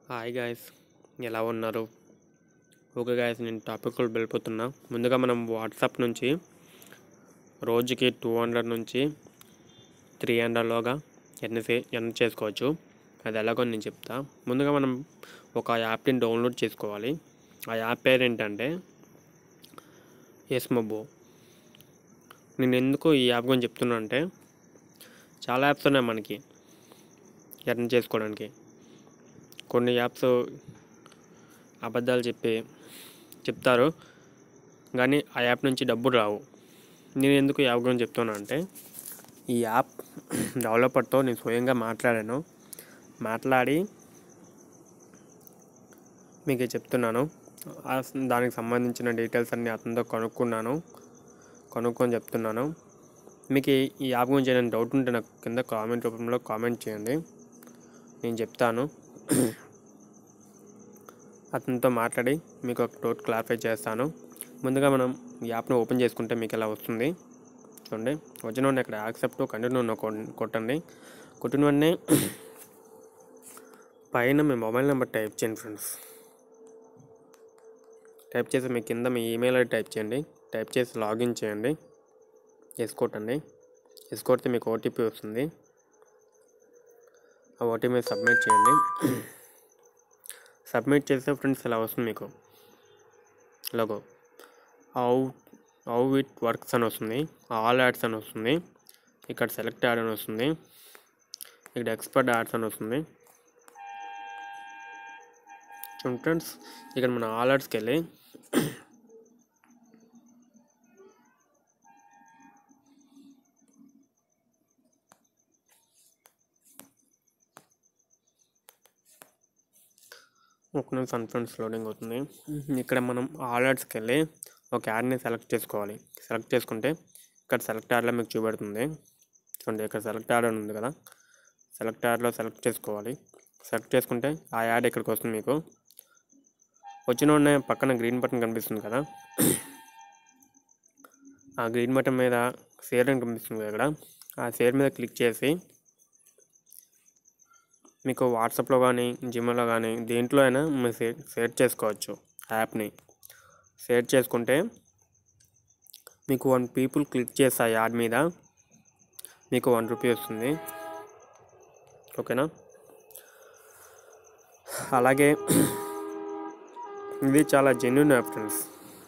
hi guys ఎలా ఉన్నారు okay guys నేను టాపిక్ వెళ్ళిపోతున్నా ముందుగా మనం వాట్సాప్ నుంచి రోజుకి టూ హండ్రెడ్ నుంచి త్రీ హండ్రెడ్లోగా ఎన్ని సే ఎన్ని చేసుకోవచ్చు అది ఎలాగో నేను చెప్తా ముందుగా మనం ఒక యాప్ని డౌన్లోడ్ చేసుకోవాలి ఆ యాప్ పేరు ఏంటంటే ఎస్మోబో నేను ఎందుకు ఈ యాప్ గురించి చెప్తున్నా అంటే చాలా యాప్స్ ఉన్నాయి మనకి ఎర్న్ చేసుకోవడానికి కొన్ని యాప్స్ అబద్ధాలు చెప్పి చెప్తారు కానీ ఆ యాప్ నుంచి డబ్బులు రావు నేను ఎందుకు ఈ యాప్ గురించి చెప్తున్నా అంటే ఈ యాప్ డెవలపర్తో నేను స్వయంగా మాట్లాడాను మాట్లాడి మీకు చెప్తున్నాను ఆ స- దానికి సంబంధించిన డీటెయిల్స్ అన్నీ అతనితో కనుక్కున్నాను కనుక్కొని చెప్తున్నాను మీకు ఈ- ఈ యాప్ గురించి ఏదైనా డౌట్ ఉంటే నాకు కింద కామెంట్ రూపంలో కామెంట్ చేయండి నేను చెప్తాను అతనితో మాట్లాడి మీకు ఒక డౌట్ క్లారిఫై చేస్తాను ముందుగా మనం ఈ యాప్ను ఓపెన్ చేసుకుంటే మీకు ఎలా వస్తుంది చూడండి వచ్చిన వెంటనే ఇక్కడ యాక్సెప్ట్ కంటిన్యూ ఉన్న కొ- కొట్టండి కొట్టిన వెంటనే పైన మీ మొబైల్ నెంబర్ టైప్ చేయండి ఫ్రెండ్స్ టైప్ చేసి మీ కింద మీ ఈమెయిల్ ఐడి టైప్ చేయండి టైప్ చేసి లాగిన్ చేయండి వేసుకోటండి వేసుకొడితే మీకు ఓటీపీ వస్తుంది ఆ ఓటీపీ సబ్మిట్ చేయండి సబ్మిట్ చేస్తే ఫ్రెండ్స్ ఇలా వస్తుంది మీకు logo how how it works అని వస్తుంది ఆల్ యాడ్స్ అని వస్తుంది ఇక్కడ సెలెక్ట్ యాడ్ అని వస్తుంది ఇక్కడ ఎక్స్పర్ట్ యాడ్స్ అని వస్తుంది చూడండి ఫ్రెండ్స్ ఇక్కడ మన ఆల్ యాడ్స్కి వెళ్ళి ఒక నిమిషం ఫ్రెండ్స్ లోడింగ్ అవుతుంది ఇక్కడ మనం ఆల్ యాడ్స్కి వెళ్ళి ఒక యాడ్ని సెలెక్ట్ చేసుకోవాలి సెలెక్ట్ చేసుకుంటే ఇక్కడ సెలెక్ట్ యాడ్లో మీకు చూపెడుతుంది చూడండి ఇక్కడ సెలెక్ట్ యాడ్ అని ఉంది కదా సెలెక్ట్ యాడ్లో సెలెక్ట్ చేసుకోవాలి సెలెక్ట్ చేసుకుంటే ఆ యాడ్ ఇక్కడికి వస్తుంది మీకు వచ్చిన వెంటనే పక్కన గ్రీన్ బటన్ కనిపిస్తుంది కదా ఆ గ్రీన్ బటన్ మీద షేర్ అని కనిపిస్తుంది కదా ఇక్కడ ఆ షేర్ మీద క్లిక్ చేసి మీకు వాట్సాప్లో కానీ జిమ్లో కానీ దేంట్లో అయినా మీరు షేర్ షేర్ చేసుకోవచ్చు యాప్ని షేర్ చేసుకుంటే మీకు వన్ పీపుల్ క్లిక్ చేస్తే ఆ యాడ్ మీద మీకు వన్ రూపీ వస్తుంది ఓకేనా అలాగే ఇది చాలా జెన్యున్ యాప్ ఫ్రెండ్స్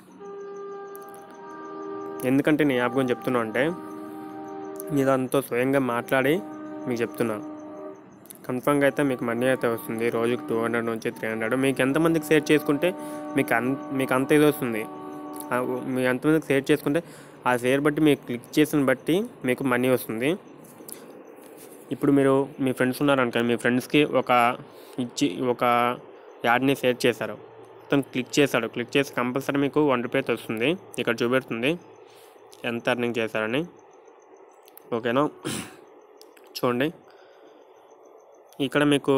ఎందుకంటే నేను యాప్ గురించి చెప్తున్నా అంటే ఇదంతా స్వయంగా మాట్లాడి మీకు చెప్తున్నాను కన్ఫామ్గా అయితే మీకు మనీ అయితే వస్తుంది రోజుకి టూ హండ్రెడ్ నుంచి త్రీ హండ్రెడ్ మీకు ఎంతమందికి షేర్ చేసుకుంటే మీకు అన్ మీకు అంత ఇది వస్తుంది ఆ ఉ- మీ ఎంతమందికి షేర్ చేసుకుంటే ఆ షేర్ బట్టి మీకు క్లిక్ చేసిన బట్టి మీకు మనీ వస్తుంది ఇప్పుడు మీరు మీ ఫ్రెండ్స్ ఉన్నారనుకోండి మీ ఫ్రెండ్స్కి ఒక ఇచ్చి ఒక యాడ్ని షేర్ చేశారు అతను క్లిక్ చేశాడు క్లిక్ చేసి కంపల్సరీ మీకు వన్ రూపీ అయితే వస్తుంది ఇక్కడ చూపెడుతుంది ఎంత అర్నింగ్ చేశారని ఓకేనా చూడండి ఇక్కడ మీకు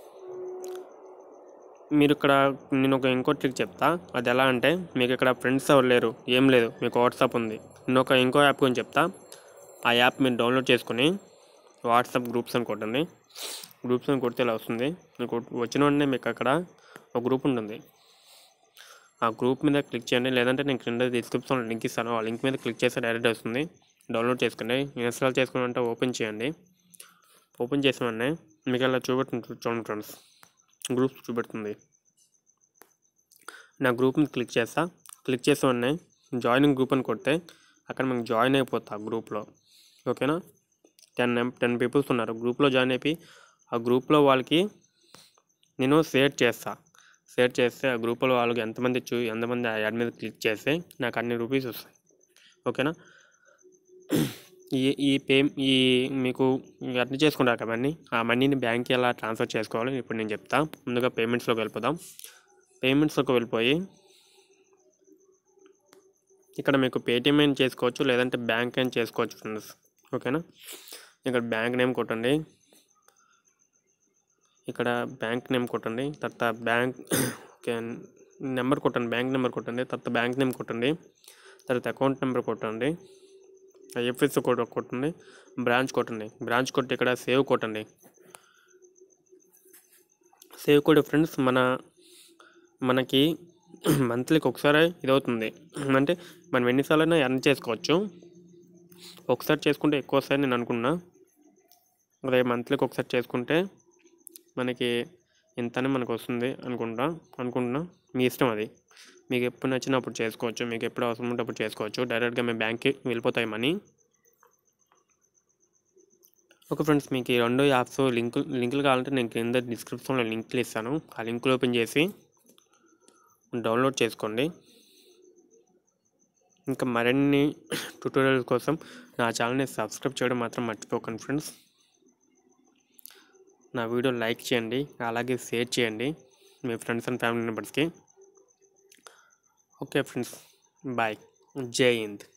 మీరు ఇక్కడ నేను ఒక ఇంకో ట్రిక్ చెప్తా అది ఎలా అంటే మీకు ఇక్కడ ఫ్రెండ్స్ ఎవరు లేరు ఏం లేదు మీకు వాట్సాప్ ఉంది నేను ఒక ఇంకో యాప్ గురించి చెప్తా ఆ యాప్ మీరు డౌన్లోడ్ చేసుకుని వాట్సాప్ గ్రూప్స్ అని కొట్టండి గ్రూప్స్ అని కొడితే ఇలా వస్తుంది మీకు వచ్చిన వెంటనే మీకు అక్కడ ఒక గ్రూప్ ఉంటుంది ఆ గ్రూప్ మీద క్లిక్ చేయండి లేదంటే నేను కింద డిస్క్రిప్షన్లో లింక్ ఇస్తాను ఆ లింక్ మీద క్లిక్ చేస్తే డైరెక్ట్ వస్తుంది డౌన్లోడ్ చేసుకోండి ఇన్స్టాల్ చేసుకుని ఓపెన్ చేయండి ఓపెన్ చేసిన వెంటనే మీకు అలా చూపెడుతుంది చూడండి ఫ్రెండ్స్ గ్రూప్స్ చూపెడుతుంది నా గ్రూప్ మీద క్లిక్ చేస్తా క్లిక్ చేసిన వెంటనే జాయినింగ్ గ్రూప్ అని కొడితే అక్కడ మీకు జాయిన్ అయిపోతా ఆ గ్రూప్లో ఓకేనా టెన్ టెన్ పీపుల్స్ ఉన్నారు గ్రూప్లో జాయిన్ అయిపోయి ఆ గ్రూప్లో వాళ్ళకి నేను షేర్ చేస్తా షేర్ చేస్తే ఆ గ్రూప్లో వాళ్ళకి ఎంతమంది చూ ఎంతమంది ఆ యాడ్ మీద క్లిక్ చేస్తే నాకు అన్ని రూపీస్ వస్తాయి ఓకేనా ఈ ఈ పే ఈ మీకు అర్థం చేసుకుంటారు కదా మనీ ఆ మనీని బ్యాంక్కి ఎలా ట్రాన్స్ఫర్ చేసుకోవాలో ఇప్పుడు నేను చెప్తా ముందుగా పేమెంట్స్లోకి వెళ్ళిపోదాం పేమెంట్స్లోకి వెళ్ళిపోయి ఇక్కడ మీకు పేటిఎం అయినా చేసుకోవచ్చు లేదంటే బ్యాంక్ అయినా చేసుకోవచ్చు ఫ్రెండ్స్ ఓకేనా ఇక్కడ బ్యాంక్ నేమ్ కొట్టండి ఇక్కడ బ్యాంక్ నేమ్ కొట్టండి తర్వాత బ్యాంక్ ఓకే నెంబర్ కొట్టండి బ్యాంక్ నెంబర్ కొట్టండి తర్వాత బ్యాంక్ నేమ్ కొట్టండి తర్వాత అకౌంట్ నెంబర్ కొట్టండి ఎఫ్ఎస్ కొట్ట కొట్టండి బ్రాంచ్ కొట్టండి బ్రాంచ్ కొట్టి ఇక్కడ సేవ్ కొట్టండి సేవ్ కూడా ఫ్రెండ్స్ మన మనకి మంత్లీకి ఒకసారి ఇదవుతుంది అంటే మనం ఎన్నిసార్లైనా ఎర్న్ చేసుకోవచ్చు ఒకసారి చేసుకుంటే ఎక్కువ వస్తాయని నేను అనుకున్నా అదే మంత్లీకి ఒకసారి చేసుకుంటే మనకి ఇంతనే మనకు వస్తుంది అనుకుంటా అనుకుంటున్నా మీ ఇష్టం అది మీకు ఎప్పుడు నచ్చినప్పుడు చేసుకోవచ్చు మీకు ఎప్పుడు అవసరం ఉంటే అప్పుడు చేసుకోవచ్చు డైరెక్ట్గా మీ బ్యాంక్కి వెళ్ళిపోతాయి మనీ ఓకే ఫ్రెండ్స్ మీకు ఈ రెండు యాప్స్ లింక్ లింకులు కావాలంటే నేను కింద డిస్క్రిప్షన్లో లింకులు ఇస్తాను ఆ లింకులు ఓపెన్ చేసి డౌన్లోడ్ చేసుకోండి ఇంకా మరిన్ని ట్యూటోరియల్ కోసం నా ఛానల్ని సబ్స్క్రైబ్ చేయడం మాత్రం మర్చిపోకండి ఫ్రెండ్స్ నా వీడియో లైక్ చేయండి అలాగే షేర్ చేయండి మీ ఫ్రెండ్స్ అండ్ ఫ్యామిలీ మెంబర్స్కి ఓకే ఫ్రెండ్స్ బాయ్ జై హింద్